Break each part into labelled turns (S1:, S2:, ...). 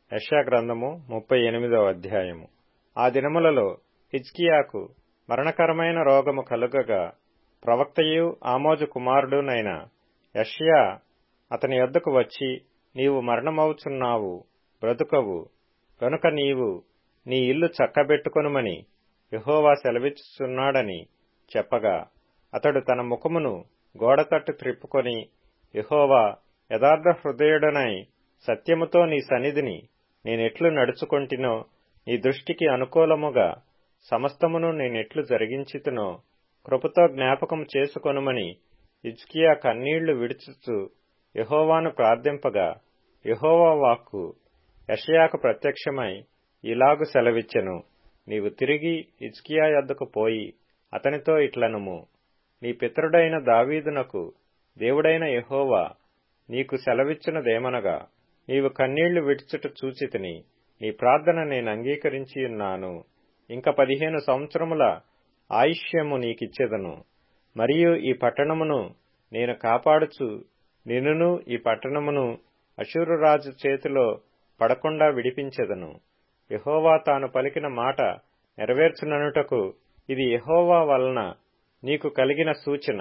S1: యెషయా గ్రంథము ముప్పై ఎనిమిదవ అధ్యాయము ఆ దినములలో హిజ్కియాకు మరణకరమైన రోగము కలుగగా ప్రవక్తయు ఆమోజు కుమారుడునైన యెషయా అతని యొద్దకు వచ్చి నీవు మరణమవుచున్నావు బ్రతుకవు గనుక నీవు నీ ఇల్లు చక్కబెట్టుకొనుమని యెహోవా సెలవిచ్చుచున్నాడని చెప్పగా అతడు తన ముఖమును గోడతట్టు త్రిప్పుకొని యెహోవా యథార్థ హృదయుడనై సత్యముతో నీ సన్నిధిని నేనెట్లు నడుచుకొంటినో నీ దృష్టికి అనుకూలముగా సమస్తమును నేనెట్లు జరిగించితునో కృపతో జ్ఞాపకం చేసుకొనుమని హిజ్కియా కన్నీళ్లు విడుచుచు యెహోవాను ప్రార్థింపగా యెహోవా వాక్కు యెషయాకు ప్రత్యక్షమై ఇలాగు సెలవిచ్చెను నీవు తిరిగి హిజ్కియా యొద్దకు పోయి అతనితో ఇట్లనుము నీ పితరుడైన దావీదునకు దేవుడైన యెహోవా నీకు సెలవిచ్చినదేమనగా నీవు కన్నీళ్లు విడుచుట చూచితిని నీ ప్రార్థన నేను అంగీకరించియున్నాను ఇంక పదిహేను సంవత్సరముల ఆయుష్యము నీకిచ్చెదను మరియు ఈ పట్టణమును నేను కాపాడుచు నిన్నును ఈ పట్టణమును అశూరురాజు చేతిలో పడకుండా విడిపించెదను యెహోవా తాను పలికిన మాట నెరవేర్చుననుటకు ఇది యెహోవా వలన నీకు కలిగిన సూచన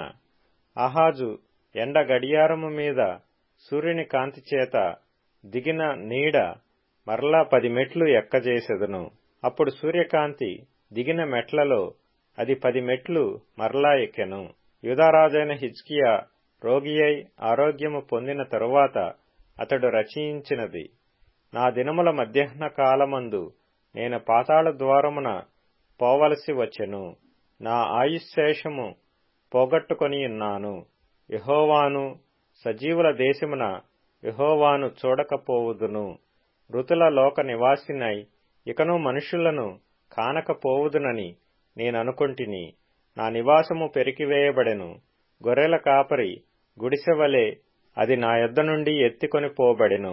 S1: ఆహాజు ఎండ గడియారము మీద సూర్యుని కాంతి చేత దిగిన నీడ మరలా పది మెట్లు ఎక్కజేసెదను అప్పుడు సూర్యకాంతి దిగిన మెట్లలో అది పది మెట్లు మరలా ఎక్కెను యూదారాజైన హిజ్కియా రోగి అయి ఆరోగ్యము పొందిన తరువాత అతడు రచయించినది నా దినముల మధ్యాహ్న కాలమందు నేను పాతాళ ద్వారమున పోవలసి వచ్చెను నా ఆయుశేషము పోగొట్టుకొనియున్నాను యహోవాను సజీవుల దేశమున యహోవాను చూడకపోవుదును మృతుల లోక నివాసినై ఇకను మనుషులను కానకపోవుదునని నేననుకొంటిని నా నివాసము పెరికివేయబడెను గొర్రెల కాపరి గుడిసెవలే అది నా యొద్ద నుండి ఎత్తికొని పోబడెను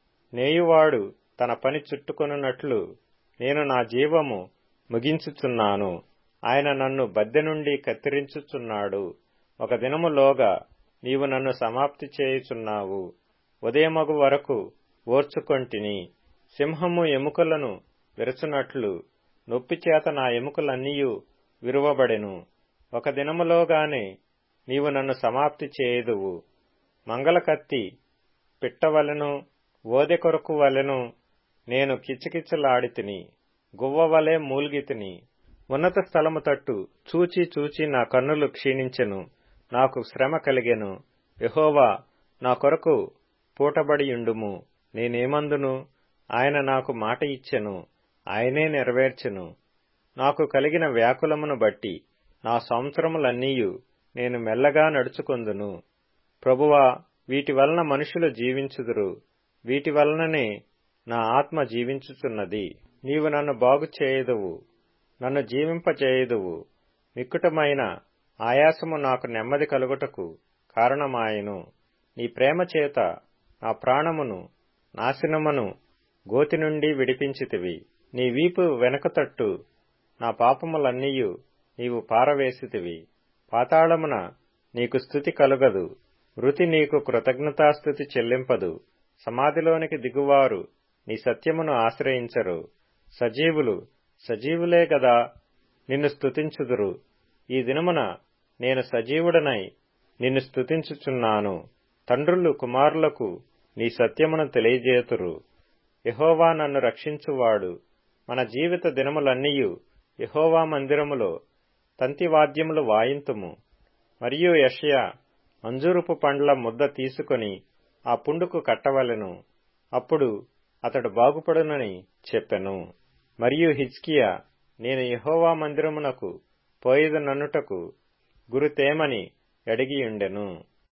S1: నేయువాడు తన పని చుట్టుకొనున్నట్లు నేను నా జీవము ముగించుచున్నాను ఆయన నన్ను బద్దె నుండి కత్తిరించుచున్నాడు ఒక దినములోగా నీవు నన్ను సమాప్తి చేయుచున్నావు ఉదయమగు వరకు ఓర్చుకొంటిని సింహము ఎముకలను విరచునట్లు నొప్పిచేత నా ఎముకలన్నీయు విరువబడెను ఒక దినములోగానే నీవు నన్ను సమాప్తి చేయుదువు మంగళకత్తి పిట్టవలెను ఓదె కొరకు వలెను నేను కిచకిచలాడితిని గువ్వవలే మూల్గితిని ఉన్నత స్థలము తట్టు చూచి చూచి నా కన్నులు క్షీణించెను నాకు శ్రమ కలిగెను యహోవా నా కొరకు పూటబడియుండుము నేనేమందును ఆయన నాకు మాట ఇచ్చెను ఆయనే నెరవేర్చెను నాకు కలిగిన వ్యాకులమును బట్టి నా సంవత్సరములన్నీయు నేను మెల్లగా నడుచుకొందును ప్రభువా వీటి వలన మనుషులు జీవించుదురు వీటి వలననే నా ఆత్మ జీవించుచున్నది నీవు నన్ను బాగు చేయుదువు నన్ను జీవింపచేయుదువు మిక్కుటమైన ఆయాసము నాకు నెమ్మది కలుగుటకు కారణమాయెను నీ ప్రేమ చేత నా ప్రాణమును నాశనమును గోతి నుండి విడిపించితివి నీ వీపు వెనకతట్టు నా పాపములన్నీయు నీవు పారవేసితివి పాతాళమున నీకు స్థుతి కలుగదు వృతి నీకు కృతజ్ఞతాస్థుతి చెల్లింపదు సమాధిలోనికి దిగువారు నీ సత్యమును ఆశ్రయించరు సజీవులు సజీవులే గదా నిన్ను స్తుతించుదురు ఈ దినమున నేను సజీవుడనై నిన్ను స్తుతించుచున్నాను తండ్రులు కుమారులకు నీ సత్యమును తెలియజేతురు యహోవా నన్ను రక్షించువాడు మన జీవిత దినములన్నీయు యహోవా మందిరములో తంతివాద్యములు వాయింతుము మరియు యషయా అంజూరుపు పండ్ల ముద్ద తీసుకొని ఆ పుండుకు కట్టవలెను అప్పుడు అతడు బాగుపడునని చెప్పెను మరియు హిజ్కియా నేను యహోవా మందిరమునకు పోయేదనన్నుటకు గురుతేమని అడిగియుండెను